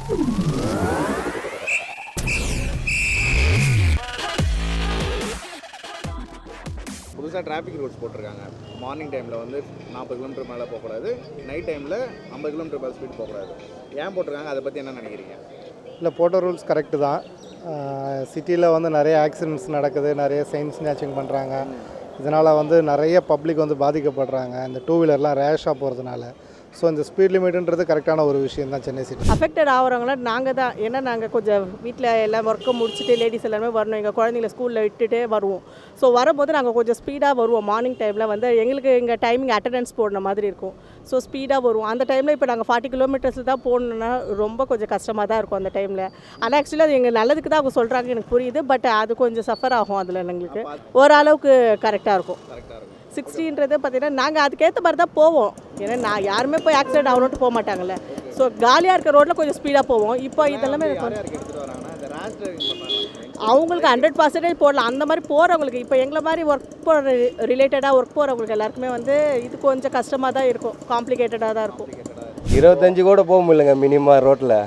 புதுசாக traffic rules போட்டிருக்காங்க morning டைமில் வந்து நாற்பது கிலோமீட்டர் மேலே போகக்கூடாது நைட் டைமில் ஐம்பது கிலோமீட்டர் மேலே ஸ்பீட் போகக்கூடாது ஏன் போட்டிருக்காங்க அதை பற்றி என்ன நினைக்கிறீங்க இல்லை போட்ட ரூல்ஸ் கரெக்டு தான் சிட்டியில் வந்து நிறைய ஆக்சிடென்ட்ஸ் நடக்குது நிறைய செயின் ஸ்நாச்சிங் பண்ணுறாங்க இதனால் வந்து நிறைய பப்ளிக் வந்து பாதிக்கப்படுறாங்க இந்த டூ வீலர்லாம் ரேஷாக போகிறதுனால ஸோ இந்த ஸ்பீட் லிமிட்ன்றது கரெக்டான ஒரு விஷயம் தான் சென்னை சிட்டி அஃபெக்டட் ஆகிறவங்களாம் நாங்கள் தான் ஏன்னா நாங்கள் கொஞ்சம் வீட்டில் எல்லாம் ஒர்க்கை முடிச்சுட்டு லேடிஸ் எல்லாமே வரணும் எங்கள் குழந்தைங்கள ஸ்கூலில் விட்டுட்டு வருவோம் ஸோ வரும்போது நாங்கள் கொஞ்சம் ஸ்பீடாக வருவோம் மார்னிங் டைமில் வந்து எங்களுக்கு எங்கள் டைமிங் அட்டண்டன்ஸ் போடுற மாதிரி இருக்கும் ஸோ ஸ்பீடாக வருவோம் அந்த டைமில் இப்போ நாங்கள் ஃபார்ட்டி கிலோமீட்டர்ஸ் தான் போகணுன்னா ரொம்ப கொஞ்சம் கஷ்டமாக தான் இருக்கும் அந்த டைமில் ஆனால் ஆக்சுவலி அது எங்கள் நல்லதுக்கு தான் அவங்க சொல்கிறாங்க எனக்கு புரியுது பட் அது கொஞ்சம் சஃபர் ஆகும் அதில் எங்களுக்கு ஓரளவுக்கு கரெக்டாக இருக்கும் கரெக்டாக இருக்கும் சிக்ஸ்டின்றது பார்த்தீங்கன்னா நாங்கள் அதுக்கேற்ற மாதிரி தான் போவோம் ஏன்னா நான் யாருமே போய் ஆக்சிடென்ட் ஆகணும்ட்டு போக மாட்டாங்கல்ல ஸோ காலியாக இருக்க ரோட்டில் கொஞ்சம் ஸ்பீடாக போவோம் இப்போ இதெல்லாமே எனக்கு யார் யாருக்கு எடுத்துகிட்டு வராங்கன்னா இந்த ரேஷ் டிரைவிங் பண்ணுறாங்க அவங்களுக்கு ஹண்ட்ரட் பர்சன்டேஜ் போடலாம் அந்த மாதிரி போகிறவங்களுக்கு இப்போ எங்களை மாதிரி ஒர்க் போகிற ரிலேட்டடாக ஒர்க் போகிறவங்களுக்கு எல்லாருக்குமே வந்து இது கொஞ்சம் கஷ்டமாக தான் இருக்கும் காம்ப்ளிகேட்டடாக தான் இருக்கும் இருபத்தஞ்சு கூட போக முடியலங்க மினிமம் ரோட்டில்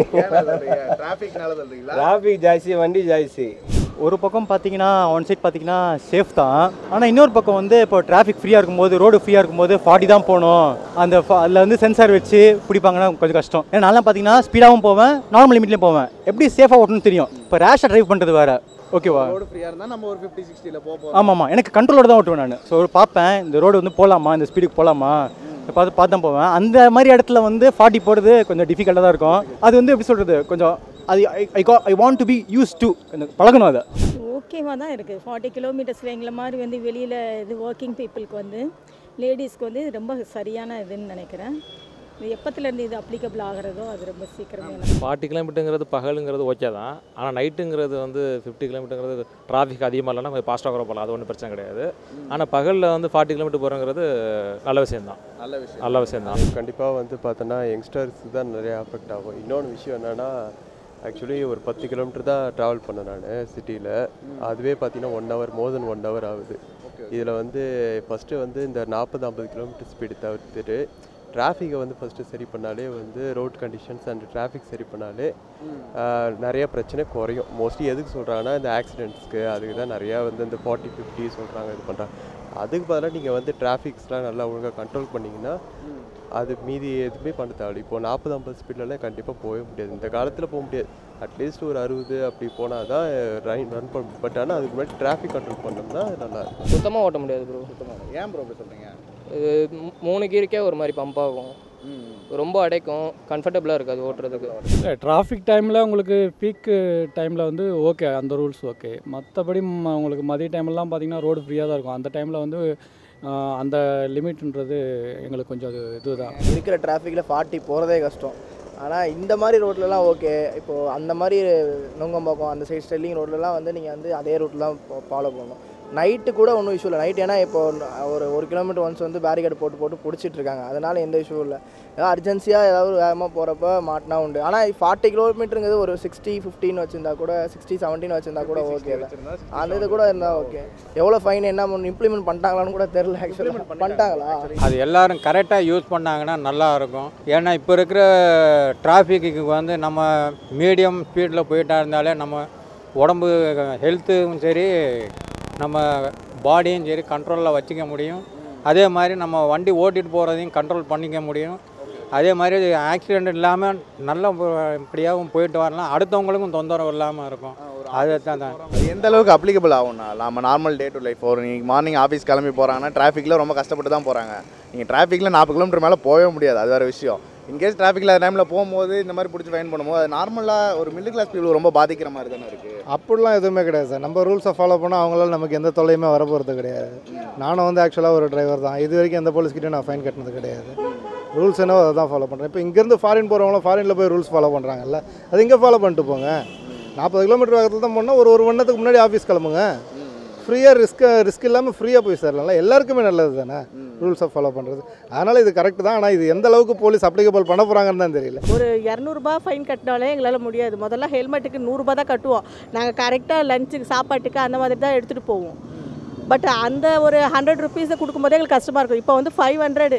டிராஃபிக்னால சொல்கிறீங்களா டிராஃபிக் ஜாஸ்தி வண்டி ஜாஸ்தி ஒரு பக்கம் பார்த்தீங்கன்னா ஒன் சைட் பார்த்தீங்கன்னா சேஃப் தான் ஆனால் இன்னொரு பக்கம் வந்து இப்போ டிராஃபிக் ஃப்ரீயாக இருக்கும்போது ரோடு ஃப்ரீயாக இருக்கும்போது ஃபார்ட்டி தான் போகணும் அந்த அதில் வந்து சென்சார் வச்சு பிடிப்பாங்கன்னா கொஞ்சம் கஷ்டம் ஏன்னா நான்லாம் பார்த்தீங்கன்னா ஸ்பீடாகவும் போவேன் நார்மல் லிமிட்லேயும் போவேன் எப்படி சேஃபாக ஓட்டணும்னு தெரியும் இப்போ ரேஷாக ட்ரைவ் பண்ணுறது வேறு ஓகேவா ரோடு ஃப்ரீயாக இருந்தால் நம்ம ஒரு ஃபிஃப்டி சிக்ஸ்டியில் போக போகிறோம் ஆமாம் ஆமாம் எனக்கு கண்ட்ரோலோட தான் ஓட்டுவேன் நான் ஸோ பார்ப்பேன் இந்த ரோடு வந்து போகலாமா இந்த ஸ்பீடுக்கு போகலாமா பார்த்து பார்த்து தான் போவேன் அந்த மாதிரி இடத்துல வந்து ஃபார்ட்டி போடுறது கொஞ்சம் டிஃபிகல்ட்டாக தான் இருக்கும் அது வந்து எப்படி சொல்கிறது கொஞ்சம் அது I I want to be used to பழகணும் அதை ஓகேவாக தான் இருக்குது ஃபார்ட்டி கிலோமீட்டர்ஸில் எங்களை மாதிரி வந்து வெளியில் இது ஒர்க்கிங் பீப்புளுக்கு வந்து லேடிஸ்க்கு வந்து இது ரொம்ப சரியான இதுன்னு நினைக்கிறேன் இது எப்பத்துலேருந்து இது அப்ளிகபிள் ஆகிறதோ அது ரொம்ப சீக்கிரமே எனக்கு ஃபார்ட்டி கிலோமீட்டருங்கிறது பகலுங்கிறது ஓகே தான் ஆனால் நைட்டுங்கிறது வந்து ஃபிஃப்டி கிலோமீட்டருங்கிறது டிராஃபிக் அதிகமாக இல்லைன்னா கொஞ்சம் ஃபாஸ்ட்டாக கூட போகலாம் அது ஒன்றும் பிரச்சனை கிடையாது ஆனால் பகலில் வந்து ஃபார்ட்டி கிலோமீட்டர் போகிறங்கிறது நல்ல விஷயம்தான் நல்ல விஷயம் நல்ல விஷயம்தான் கண்டிப்பாக வந்து பார்த்தோன்னா யங்ஸ்டர்ஸ் தான் நிறைய அஃபெக்ட் ஆகும் இன்னொன்று விஷயம் என்னென்னா ஆக்சுவலி ஒரு பத்து கிலோமீட்டர் தான் ட்ராவல் பண்ணேன் நான் சிட்டியில் அதுவே பார்த்தீங்கன்னா one hour more then one hour ஆகுது இதில் வந்து ஃபஸ்ட்டு வந்து இந்த நாற்பது ஐம்பது கிலோமீட்டர் ஸ்பீடு தவிர்த்துட்டு டிராஃபிக்கை வந்து ஃபஸ்ட்டு சரி பண்ணாலே வந்து ரோட் கண்டிஷன்ஸ் அண்ட் டிராஃபிக் சரி பண்ணாலே ஆஹ், நிறைய பிரச்சனை குறையும் மோஸ்ட்லி எதுக்கு சொல்கிறாங்கன்னா இந்த ஆக்சிடென்ட்ஸ்க்கு அதுக்கு தான் நிறையா வந்து இந்த ஃபார்ட்டி ஃபிஃப்டி சொல்கிறாங்க இது பண்ணுறாங்க அதுக்கு பதிலாக நீங்கள் வந்து டிராஃபிக்ஸ்லாம் நல்லா ஒழுங்காக கண்ட்ரோல் பண்ணிங்கன்னா அது மீதி எதுவுமே பண்ண தேவையில்ல இப்போ நாற்பது ஐம்பது ஸ்பீட்லலாம் கண்டிப்பாக போகவே முடியாது இந்த காலத்தில் போக முடியாது அட்லீஸ்ட் ஒரு அறுபது அப்படி போனால் தான் ரன் ரன் பண்ண பட் ஆனால் அதுக்கு முன்னாடி டிராஃபிக் கண்ட்ரோல் பண்ணோம்னா நல்லா இருக்கும் சுத்தமாக ஓட்ட முடியாது ப்ரோ ஏன் ப்ரோ அப்படி சொல்கிறீங்க இது மூ- மூணு கீருக்கே ஒரு மாதிரி பம்ப் ஆகும் ரொம்ப அடைக்கும் கம்ஃபர்டபுளாக இருக்காது ஓட்டுறதுக்கு இல்லை டிராஃபிக் டைமில் உங்களுக்கு பீக்கு டைமில் வந்து ஓகே அந்த ரூல்ஸ் ஓகே மற்றபடி ம- உங்களுக்கு மதிய டைம்லாம் பார்த்தீங்கன்னா ரோடு ஃப்ரீயாக தான் இருக்கும் அந்த டைமில் வந்து ஆஹ், அந்த லிமிட்ன்றது எங்களுக்கு கொஞ்சம் அது இதுதான் இருக்கிற டிராஃபிக்கில் ஃபார்ட்டி போகிறதே கஷ்டம் ஆனால் இந்த மாதிரி ரோட்லலாம் ஓகே இப்போது அந்த மாதிரி நுங்கம்பாக்கம் அந்த சைடு ஸ்டெல்லிங் ரோட்லலாம் வந்து நீங்கள் வந்து அதே ரூட் தான் ஃபாலோ பண்ணணும் நைட்டு கூட ஒன்றும் இஷ்யூ இல்லை நைட் ஏன்னா இப்போ ஒரு ஒரு கிலோமீட்டர் ஒன்ஸ் வந்து பேரிகேட் போட்டு போட்டு பிடிச்சிட்டு இருக்காங்க அதனால் எந்த இஷ்யூ இல்லை ஏதாவது அர்ஜென்சியாக ஏதாவது வேகமாக போகிறப்ப மாட்டினா உண்டு ஆனால் ஃபார்ட்டி கிலோமீட்டருங்கிறது ஒரு சிக்ஸ்டி ஃபிஃப்டின் வச்சுருந்தா கூட சிக்ஸ்டி செவன்டீன் வச்சுருந்தா கூட ஓகே தான் அந்த இது கூட இருந்தால் ஓகே எவ்வளோ ஃபைன் என்ன இம்ப்ளிமெண்ட் பண்ணிட்டாங்களான்னு கூட தெரில ஆக்சுவலாக பண்ணிட்டாங்களா அது எல்லாரும் கரெக்டாக யூஸ் பண்ணாங்கன்னா நல்லா இருக்கும் ஏன்னா இப்போ இருக்கிற டிராஃபிக்கு வந்து நம்ம மீடியம் ஸ்பீடில் போயிட்டா இருந்தாலே நம்ம உடம்பு ஹெல்த்தும் சரி நம்ம பாடியும் சரி கண்ட்ரோலில் வச்சுக்க முடியும் அதே மாதிரி நம்ம வண்டி ஓட்டிகிட்டு போகிறதையும் கண்ட்ரோல் பண்ணிக்க முடியும் அதே மாதிரி ஆக்சிடெண்ட் இல்லாமல் நல்ல இப்படியாகவும் போயிட்டு வரலாம் அடுத்தவங்களுக்கும் தொந்தரவு இல்லாமல் இருக்கும் அதை தான் தான் அது எந்த அளவுக்கு அப்ளிகபிள் ஆகும்னா நம்ம நார்மல் டே டு லைஃப் ஒரு நீங்கள் மார்னிங் ஆஃபீஸ் கிளம்பி போகிறாங்கன்னா டிராஃபிக்கில் ரொம்ப கஷ்டப்பட்டு தான் போகிறாங்க நீங்கள் டிராஃபிக்கில் நாற்பது கிலோமீட்டர் மேலே போகவே முடியாது அது வேறு விஷயம் இன்கேஸ் டிராஃபிக்கில் டைமில் போகும்போது இந்த மாதிரி பிடிச்சி ஃபைன் பண்ணும்போது அது நார்மலாக ஒரு மிடில் கிளாஸ் பீப்புள் ரொம்ப பாதிக்கிற மாதிரி தானே இருக்குது அப்படிலாம் எதுவுமே கிடையாது சார் நம்ம ரூல்ஸை ஃபாலோ பண்ணால் அவங்களால நமக்கு எந்த தொல்லையுமே வர போகிறது கிடையாது நானும் வந்து ஆக்சுவலாக ஒரு டிரைவர் தான் இது வரைக்கும் எந்த போலீஸ்கிட்டையும் நான் ஃபைன் கட்டினது கிடையாது ரூல்ஸ் என்னவோ அதை தான் ஃபாலோ பண்ணுறேன் இப்போ இங்கேருந்து ஃபாரின் போகிறவங்களும் ஃபாரினில் போய் ரூல்ஸ் ஃபாலோ பண்ணுறாங்கல்ல அது இங்கே ஃபாலோ பண்ணிட்டு போங்க நாற்பது கிலோமீட்டர் வேகத்தில் தான் போனால் ஒரு ஒரு மணி நேரத்துக்கு முன்னாடி ஆஃபீஸ் கிளம்புங்க ஃப்ரீயாக ரிஸ்க் ரிஸ்க் இல்லாமல் ஃப்ரீயாக போய் சேரலாம்ல எல்லாருக்குமே நல்லது தானே ரூல்ஸை ஃபாலோ பண்ணுறது அதனால் இது கரெக்ட் தான் ஆனால் இது எந்த அளவுக்கு போலீஸ் அப்ளிகபிள் பண்ண போகிறாங்கன்னு தான் தெரியல ஒரு இரநூறுபா ஃபைன் கட்டினாலே எங்களால் முடியாது முதல்ல ஹெல்மெட்டுக்கு நூறுரூபா தான் கட்டுவோம் நாங்கள் கரெக்டாக லஞ்சுக்கு சாப்பாட்டுக்கு அந்த மாதிரி தான் எடுத்துகிட்டு போவோம் பட் அந்த ஒரு ஹண்ட்ரட் ருபீஸை கொடுக்கும்போதே எங்களுக்கு கஷ்டமாக இருக்கும் இப்போ வந்து ஃபைவ் ஹண்ட்ரடு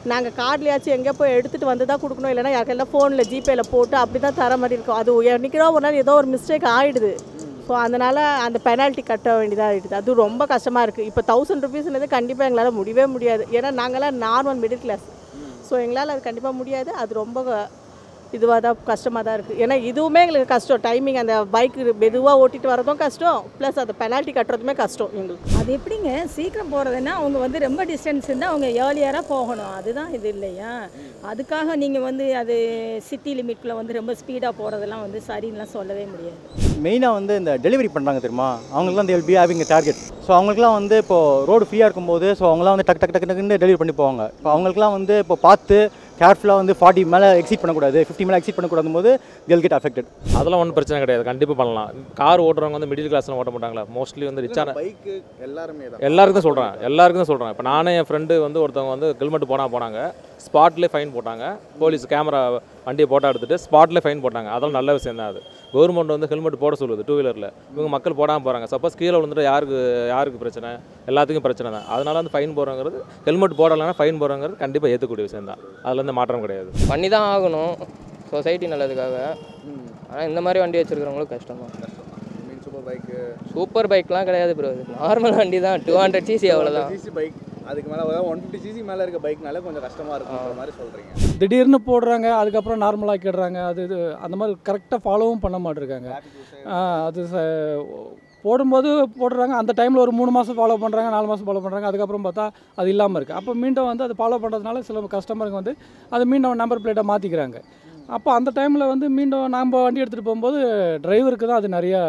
நாங்கள் கார்ட்லையாச்சும் எங்கே போய் எடுத்துகிட்டு வந்து தான் கொடுக்கணும் இல்லைன்னா யாருக்கெல்லாம் ஃபோனில் ஜிபேயில் போட்டு அப்படி தான் தர மாதிரி இருக்கும் அது என்னைக்கிறோ ஒரு நாள் ஏதோ ஒரு மிஸ்டேக் ஆகிடுது ஸோ அதனால் அந்த பெனால்ட்டி கட்ட வேண்டியதாக ஆகிடுது அது ரொம்ப கஷ்டமாக இருக்குது இப்போ தௌசண்ட் ருபீஸ்ன்றது கண்டிப்பாக எங்களால் முடியவே முடியாது ஏன்னா நாங்களாம் நார்மல் மிடில் கிளாஸ் ஸோ எங்களால் அது கண்டிப்பாக முடியாது அது ரொம்ப இதுவாக தான் கஷ்டமாக தான் இருக்குது ஏன்னா இதுவுமே எங்களுக்கு கஷ்டம் டைமிங் அந்த பைக் மெதுவாக ஓட்டிட்டு வரதும் கஷ்டம் ப்ளஸ் அந்த பெனால்ட்டி கட்டுறதுமே கஷ்டம் எங்களுக்கு அது எப்படிங்க சீக்கிரம் போகிறதுன்னா அவங்க வந்து ரொம்ப டிஸ்டன்ஸ் இருந்தால் அவங்க ஏர்லியராக போகணும் அதுதான் இது இல்லையா அதுக்காக நீங்கள் வந்து அது சிட்டி லிமிட்குள்ளே வந்து ரொம்ப ஸ்பீடாக போகிறதெல்லாம் வந்து சரின்னுலாம் சொல்லவே முடியாது மெயினாக வந்து இந்த டெலிவரி பண்ணுறாங்க தெரியுமா அவங்களுக்குலாம் they'll be having target so அவங்களுக்குலாம் வந்து இப்போ ரோடு ஃப்ரீயாக இருக்கும்போது ஸோ அவங்களாம் வந்து டக்கு டக்கு டக்கு டக்குன்னு டெலிவரி பண்ணி போவாங்க இப்போ அவங்களுக்குலாம் வந்து இப்போ பார்த்து கேர்ஃபுல்லாக வந்து ஃபார்ட்டி மேலே எக்ஸிட் பண்ணக்கூடாது ஃபிஃப்டி மேலே எக்ஸிட் பண்ணக்கூடாது போது they'll get affected அதெல்லாம் ஒன்றும் பிரச்சனை கிடையாது கண்டிப்பாக பண்ணலாம் கார் ஓட்டுறவங்க வந்து மிடில் கிளாஸ்லாம் ஓட்ட மாட்டாங்களா மோஸ்ட்லி வந்து ரிச்சான பைக்கு எல்லாருமே தான் எல்லாருக்கும் தான் சொல்கிறேன் எல்லாருக்கும் தான் சொல்கிறேன் இப்போ நானே என் ஃப்ரெண்டு வந்து ஒருத்தவங்க வந்து ஹெல்மெட் போனால் போனாங்க ஸ்பாட்லேயே ஃபைன் போட்டாங்க போலீஸ் கேமரா வண்டியை போட்டோ எடுத்துட்டு ஸ்பாட்லேயே ஃபைன் போட்டாங்க அதெல்லாம் நல்ல விஷயம் தான் அது கவர்மெண்ட் வந்து ஹெல்மெட் போட சொல்லுது டூ வீலரில் இவங்க மக்கள் போடாமல் போகிறாங்க சப்போஸ் கீழே விழுந்துட்டு யாருக்கு யாருக்கு பிரச்சனை எல்லாத்துக்கும் பிரச்சனை தான் அதனால வந்து ஃபைன் போடுறங்கிறது ஹெல்மெட் போடலைன்னா ஃபைன் போடுறங்கிறது கண்டிப்பாக ஏற்றக்கூடிய விஷயம் தான் அதில் வந்து மாற்றம் கிடையாது பண்ணி தான் ஆகணும் சொசைட்டி நல்லதுக்காக ஆனால் இந்த மாதிரி வண்டி வச்சுருக்கிறவங்களுக்கு கஷ்டம் தான் மீன் சூப்பர் பைக்கு சூப்பர் பைக்லாம் கிடையாது ப்ரோ நார்மல் வண்டி தான் டூ ஹண்ட்ரட் சிசி அவ்வளோதான் சிசி பைக் அதுக்கு மேலே ஒன் ஃபிஃப்டி சிசி மேலே இருக்க பைக்னால கொஞ்சம் கஷ்டமாக இருக்குன்ற மாதிரி சொல்கிறீங்க திடீர்னு போடுறாங்க அதுக்கப்புறம் நார்மல் ஆக்கிடுறாங்க அது இது அந்த மாதிரி கரெக்டாக ஃபாலோவும் பண்ண மாட்டிருக்காங்க ஆ, அது ச- போடும்போது போடுறாங்க அந்த டைமில் ஒரு மூணு மாதம் ஃபாலோ பண்ணுறாங்க நாலு மாதம் ஃபாலோ பண்ணுறாங்க அதுக்கப்புறம் பார்த்தா அது இல்லாமல் இருக்குது அப்போ மீண்டும் வந்து அது ஃபாலோ பண்ணுறதுனால சில கஸ்டமருக்கு வந்து அது மீண்டும் நம்பர் பிளேட்டை மாற்றிக்கிறாங்க அப்போ அந்த டைமில் வந்து மீண்டும் நாம் வண்டி எடுத்துகிட்டு போகும்போது டிரைவருக்கு தான் அது நிறையா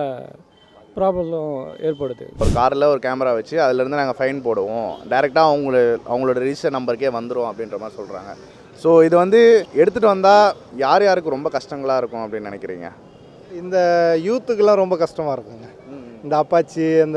ப்ராப்ளம் ஏற்படுது ஒரு காரில் ஒரு கேமரா வச்சு அதுலேருந்து நாங்கள் ஃபைன் போடுவோம் டேரெக்டாக அவங்கள அவங்களோட ரிஜிஸ்டர் நம்பருக்கே வந்துடும் அப்படின்ற மாதிரி சொல்கிறாங்க ஸோ இது வந்து எடுத்துகிட்டு வந்தால் யார் யாருக்கு ரொம்ப கஷ்டங்களாக இருக்கும் அப்படின்னு நினைக்கிறீங்க இந்த யூத்துக்கெல்லாம் ரொம்ப கஷ்டமாக இருக்குங்க இந்த அப்பாச்சி இந்த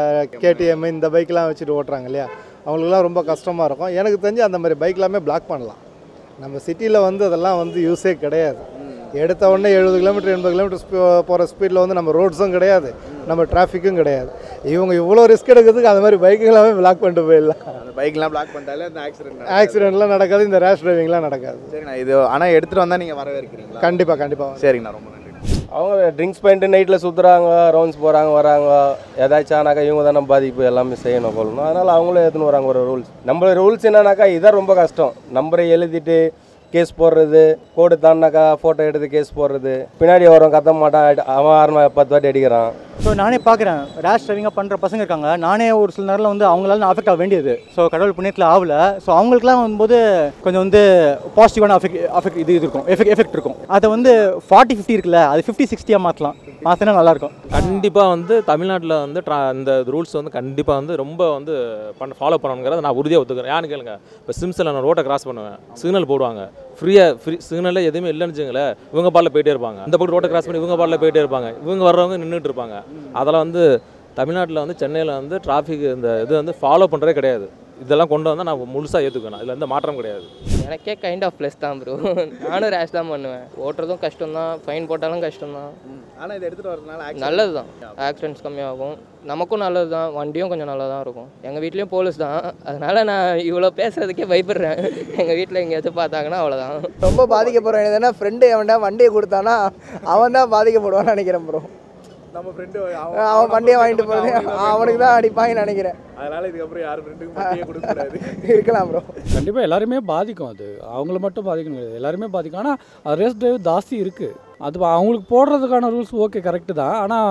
கேடிஎம் இந்த பைக்கெலாம் வச்சுட்டு ஓட்டுறாங்க இல்லையா அவங்களுக்குலாம் ரொம்ப கஷ்டமாக இருக்கும் எனக்கு தெரிஞ்சு அந்த மாதிரி பைக்லாமே பிளாக் பண்ணலாம் நம்ம சிட்டியில் வந்து அதெல்லாம் வந்து யூஸே கிடையாது எடுத்த உடனே எழுபது கிலோமீட்டர் எண்பது கிலோமீட்டர் போகிற ஸ்பீடில் வந்து நம்ம ரோட்ஸும் கிடையாது நம்ம டிராஃபிக்கும் கிடையாது இவங்க இவ்வளோ ரிஸ்க் எடுக்கிறதுக்கு அந்த மாதிரி பைக்குங்களாமே பிளாக் பண்ணிட்டு போயிடலாம் அந்த பைக்லாம் பிளாக் பண்ணிட்டாலே அந்த ஆக்சிடென்ட் ஆக்சிடென்ட்லாம் நடக்காது இந்த ரேஷ் டிரைவிங்லாம் நடக்காது சரிண்ணா இது ஆனால் எடுத்துகிட்டு வந்தால் நீங்கள் வரவேற்கிறீங்களா கண்டிப்பாக கண்டிப்பாக சரிங்கண்ணா ரொம்ப நன்றி அவங்க ட்ரிங்க்ஸ் பண்ணிட்டு நைட்டில் சுற்றுறாங்க ரவுண்ட்ஸ் போகிறாங்க வராங்க ஏதாச்சும் ஆனாக்கா இவங்க தானே பாதிப்பு எல்லாமே செய்யணும் கொள்ளணும் அதனால் அவங்களும் எடுத்துன்னு வராங்க ஒரு ரூல்ஸ் நம்ம ரூல்ஸ் என்னன்னாக்கா இதான் ரொம்ப கஷ்டம் நம்பரை எழுதிட்டு கேஸ் போடுறது கோடு தாண்டாக்கா ஃபோட்டோ எடுத்து கேஸ் போடுறது பின்னாடி வரவன் கத்த மாட்டான் அவன் ஆறு பத்து வாட்டி அடிக்கிறான் ஸோ நானே பார்க்குறேன் ரேஷ் டிரைவிங்காக பண்ணுற பசங்க இருக்காங்க நானே ஒரு சில நேரத்தில் வந்து அவங்களால நான் அஃபெக்ட் ஆக வேண்டியது ஸோ கடவுள் புண்ணியத்தில் ஆகல ஸோ அவங்களுக்குலாம் வரும்போது கொஞ்சம் வந்து பாசிட்டிவான அஃபெக்ட் அஃபெக்ட் இது இது இருக்கும் எஃபெக்ட் எஃபெக்ட் இருக்கும் அதை வந்து ஃபார்ட்டி ஃபிஃப்டி இருக்குல்ல அது ஃபிஃப்டி சிக்ஸ்டியாக மாற்றலாம் மாற்றினா நல்லாயிருக்கும் கண்டிப்பாக வந்து தமிழ்நாட்டில் வந்து ட்ரா இந்த ரூல்ஸ் வந்து கண்டிப்பாக வந்து ரொம்ப வந்து பண்ண ஃபாலோ பண்ணணுங்கிறத நான் உறுதியாக ஒத்துக்கிறேன் ஏன்னு கேளுங்க இப்போ சிம்ஸில் நான் ரோட்டை கிராஸ் பண்ணுவேன் சிக்னல் போடுவாங்க ஃப்ரீயாக ஃப்ரீ சிக்னலில் எதுவுமே இல்லைன்னு வச்சுங்களேன் இவங்க பாலில் போயிட்டே இருப்பாங்க இந்த பக்கம் ரோட்டை கிராஸ் பண்ணி இவங்க பாலில் போயிட்டே இருப்பாங்க இவங்க வர்றவங்க நின்றுட்டு இருப்பாங்க அதெல்லாம் வந்து தமிழ்நாட்டில் வந்து சென்னையில் வந்து டிராஃபிக் இந்த இது வந்து ஃபாலோ பண்ணுறதே கிடையாது இதெல்லாம் கொண்டு வந்தால் நான் முழுசாக ஏற்றுக்கணும் இதில் எந்த மாற்றம் கிடையாது எனக்கே கைண்ட் ஆஃப் ப்ளஸ் தான் ப்ரோ நானும் ரேஷ் தான் பண்ணுவேன் ஓட்டுறதும் கஷ்டம் தான் ஃபைன் போட்டாலும் கஷ்டம் தான் ஆனால் இதை எடுத்துகிட்டு வரதுனால accident- நல்லது தான் ஆக்சிடென்ட்ஸ் கம்மியாகும் நமக்கும் நல்லது தான் வண்டியும் கொஞ்சம் நல்லா தான் இருக்கும் எங்கள் வீட்லேயும் போலீஸ் தான் அதனால் நான் இவ்வளோ பேசுறதுக்கே பயப்படுறேன் எங்கள் வீட்டில் எங்கேயாச்சும் பார்த்தாங்கன்னா அவ்வளோதான் ரொம்ப பாதிக்கப்படுறோம் என்னதுன்னா ஃப்ரெண்டு எவன்டா வண்டியை கொடுத்தானா அவன் தான் பாதிக்கப்படுவான்னு நினைக்கிறேன் ப்ரோ நம்ம ஃப்ரெண்டு அவன் வண்டியை வாங்கிட்டு போகிறது அவனுக்கு தான் அடிப்பாங்கன்னு நினைக்கிறேன் அதனால இதுக்கப்புறம் யார் ஃப்ரெண்டுக்கும் வண்டியே கொடுக்கக்கூடாது இருக்கலாம் ப்ரோ கண்டிப்பாக எல்லாருமே பாதிக்கும் அது அவங்கள மட்டும் பாதிக்கணும் கிடையாது எல்லாருமே பாதிக்கும் ஆனால் அது ரேஸ் டிரைவ் ஜாஸ்தி இருக்குது அது அவங்களுக்கு போடுறதுக்கான ரூல்ஸ் ஓகே கரெக்டு தான் ஆனால்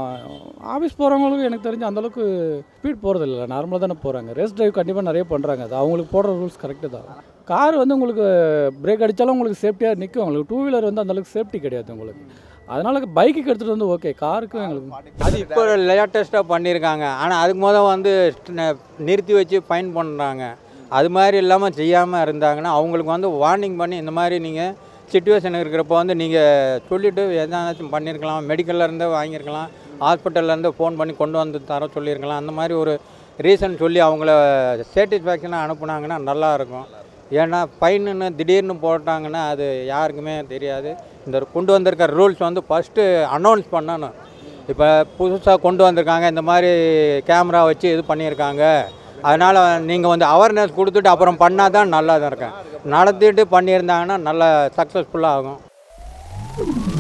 ஆஃபீஸ் போகிறவங்களுக்கு எனக்கு தெரிஞ்சு அந்தளவுக்கு ஸ்பீட் போகிறது இல்லை நார்மலாக தானே போகிறாங்க ரேஸ் டிரைவ் கண்டிப்பாக நிறைய பண்ணுறாங்க அது அவங்களுக்கு போடுற ரூல்ஸ் கரெக்டு தான் கார் வந்து உங்களுக்கு பிரேக் அடித்தாலும் உங்களுக்கு சேஃப்டியாக நிற்கும் உங்களுக்கு டூ வீலர் வந்து அந்தளவுக்கு சேஃப்டி கிடையாது உங்களுக்கு அதனால பைக்குக்கு எடுத்துகிட்டு வந்து ஓகே காருக்கு எங்களுக்கு அது இப்போ லேட்டஸ்ட்டாக பண்ணியிருக்காங்க ஆனால் அதுக்கு முதல் வந்து ந- நிறுத்தி வச்சு ஃபைன் பண்ணுறாங்க அது மாதிரி இல்லாமல் செய்யாமல் இருந்தாங்கன்னா அவங்களுக்கு வந்து வார்னிங் பண்ணி இந்த மாதிரி நீங்கள் சுச்சுவேஷன் இருக்கிறப்போ வந்து நீங்கள் சொல்லிவிட்டு எதாச்சும் பண்ணியிருக்கலாம் மெடிக்கல்ல இருந்தே வாங்கியிருக்கலாம் ஹாஸ்பிட்டல்ல இருந்து ஃபோன் பண்ணி கொண்டு வந்து தர சொல்லியிருக்கலாம் அந்த மாதிரி ஒரு ரீசன் சொல்லி அவங்கள சேட்டிஸ்ஃபேக்ஷனாக அனுப்புனாங்கன்னா நல்லா இருக்கும் ஏன்னா ஃபைனுன்னு திடீர்னு போட்டாங்கன்னா அது யாருக்குமே தெரியாது இந்த கொண்டு வந்திருக்க ரூல்ஸ் வந்து ஃபஸ்ட்டு அனௌன்ஸ் பண்ணணும் இப்போ புதுசாக கொண்டு வந்திருக்காங்க இந்த மாதிரி கேமரா வச்சு இது பண்ணியிருக்காங்க அதனால் நீங்கள் வந்து அவேர்னஸ் கொடுத்துட்டு அப்புறம் பண்ணால் தான் நல்லா தான் இருக்கும் நடத்திட்டு பண்ணியிருந்தாங்கன்னா நல்லா சக்ஸஸ்ஃபுல்லாக ஆகும்